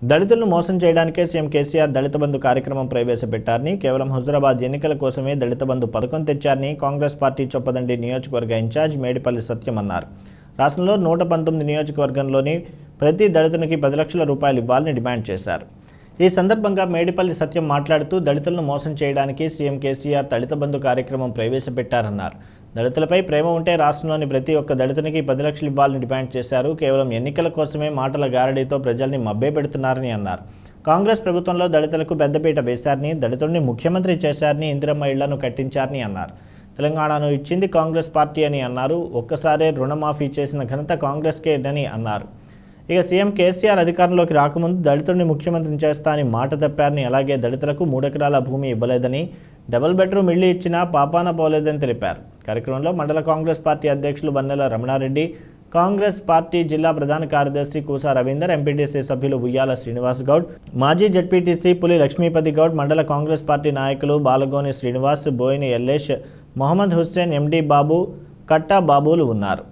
దళితులను మోసం చేయడానికే సీఎం కేసీఆర్ దళిత బంధు కార్యక్రమం ప్రవేశపెట్టారని కేవలం హుజురాబాద్ ఎన్నికల కోసమే దళిత బంధు పథకం తెచ్చారని కాంగ్రెస్ పార్టీ చొప్పదండి నియోజకవర్గ ఇన్ఛార్జ్ మేడిపల్లి సత్యం అన్నారు రాష్ట్రంలో నూట పంతొమ్మిది నియోజకవర్గంలోని ప్రతి దళితునికి పది లక్షల రూపాయలు ఇవ్వాలని డిమాండ్ చేశారు ఈ సందర్భంగా మేడిపల్లి సత్యం మాట్లాడుతూ దళితులను మోసం చేయడానికి సీఎం కేసీఆర్ దళిత బంధు కార్యక్రమం ప్రవేశపెట్టారన్నారు దళితులపై ప్రేమ ఉంటే రాష్ట్రంలోని ప్రతి ఒక్క దళితునికి పది లక్షలు ఇవ్వాలని డిమాండ్ చేశారు కేవలం ఎన్నికల కోసమే మాటల గారడీతో ప్రజల్ని మభ్యపెడుతున్నారని అన్నారు కాంగ్రెస్ ప్రభుత్వంలో దళితులకు పెద్దపీట వేశారని దళితుల్ని ముఖ్యమంత్రి చేశారని ఇందిరమ్మ ఇళ్లను కట్టించారని అన్నారు తెలంగాణను ఇచ్చింది కాంగ్రెస్ పార్టీ అని అన్నారు ఒక్కసారే రుణమాఫీ చేసిన ఘనత కాంగ్రెస్కే అని అన్నారు ఇక సీఎం కేసీఆర్ అధికారంలోకి రాకముందు దళితుడిని ముఖ్యమంత్రిని చేస్తా అని మాట తప్పారని అలాగే దళితులకు మూడెకరాల భూమి ఇవ్వలేదని డబుల్ బెడ్రూమ్ ఇల్లు ఇచ్చినా పాపాన పోలేదని తెలిపారు కార్యక్రమంలో మండల కాంగ్రెస్ పార్టీ అధ్యక్షులు వన్నెల రమణారెడ్డి కాంగ్రెస్ పార్టీ జిల్లా ప్రధాన కార్యదర్శి కూసా రవీందర్ ఎంపీటీసీ సభ్యులు ఉయ్యాల శ్రీనివాస్ గౌడ్ మాజీ జడ్పీటీసీ పులి లక్ష్మీపతి గౌడ్ మండల కాంగ్రెస్ పార్టీ నాయకులు బాలగోని శ్రీనివాస్ బోయిని ఎల్లేష్ మొహమ్మద్ హుస్సేన్ ఎండి బాబు కట్టా బాబులు ఉన్నారు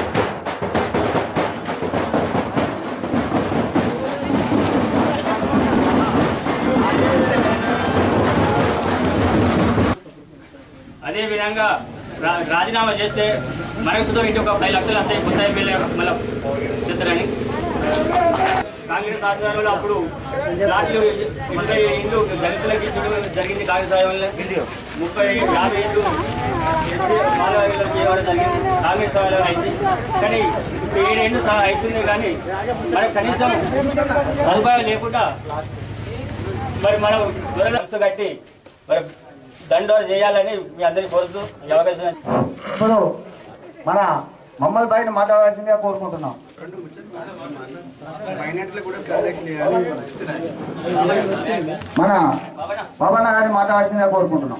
అదే విధంగా రా- రాజీనామా చేస్తే మనకు సుధా ఇంటి ఒక పది లక్షలు అంతే కొత్త ఎమ్మెల్యే మళ్ళీ చేస్తారని కాంగ్రెస్ ఆధ్వర్యంలో అప్పుడు లాట్లు ముప్పై ఇండ్లు దళితులకి ఇవ్వడం జరిగింది కాంగ్రెస్ ఆధ్వర్యంలో ముప్పై యాభై ఇండ్లు ఎస్సీ మాలవాళ్ళకి ఇవ్వడం జరిగింది కాంగ్రెస్ ఆధ్వర్యంలో అయింది కానీ ఇప్పుడు ఏడు ఇండ్లు సహా అవుతుంది కానీ మనకు కనీసం సదుపాయం లేకుండా మరి మనం దొరలక్ష కట్టి మరి దండోర చేయాలని మీ అందరికీ కోరుతూ ఈ అవకాశం ఇప్పుడు మన మమ్మల్ని పైన మాట్లాడాల్సిందిగా కోరుకుంటున్నాం మన పవన్ గారిని మాట్లాడాల్సిందిగా కోరుకుంటున్నాం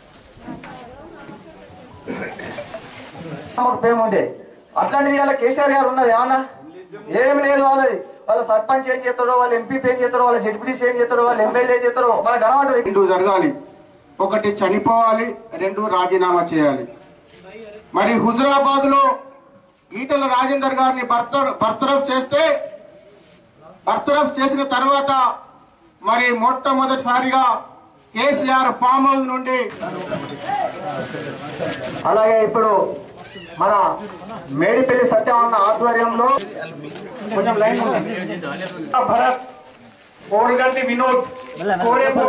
మాకు ప్రేమ ఉండే అట్లాంటిది ఇలా కేసీఆర్ గారు ఉన్నది ఏమన్నా ఏమి లేదు వాళ్ళది వాళ్ళ సర్పంచ్ ఏం చేస్తారో వాళ్ళ ఎంపీ ఏం చేస్తారో వాళ్ళ జడ్పీటీసీ ఏం చేస్తారో వాళ్ళ ఎమ్మెల్యే ఏం చేస్తారో వాళ్ళ గణమాట రెండు జరగాలి ఒకటి చనిపోవాలి రెండు రాజీనామా చేయాలి మరి హుజరాబాద్ లో ఈటల రాజేందర్ గారిని బర్త బర్తరఫ్ చేస్తే బర్తరఫ్ చేసిన తర్వాత మరి మొట్టమొదటిసారిగా కేసీఆర్ ఫామ్ హౌస్ నుండి అలాగే ఇప్పుడు మన మేడిపల్లి సత్యవన్న ఆధ్వర్యంలో కొంచెం లైన్ ఉంది. భరత్ కోడిగంటి వినోద్ కోడేపు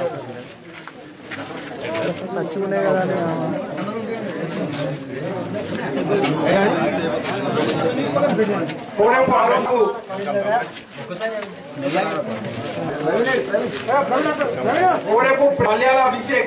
కోడేపు ఆరోపు కోడేపు మలయాళ అభిషేక్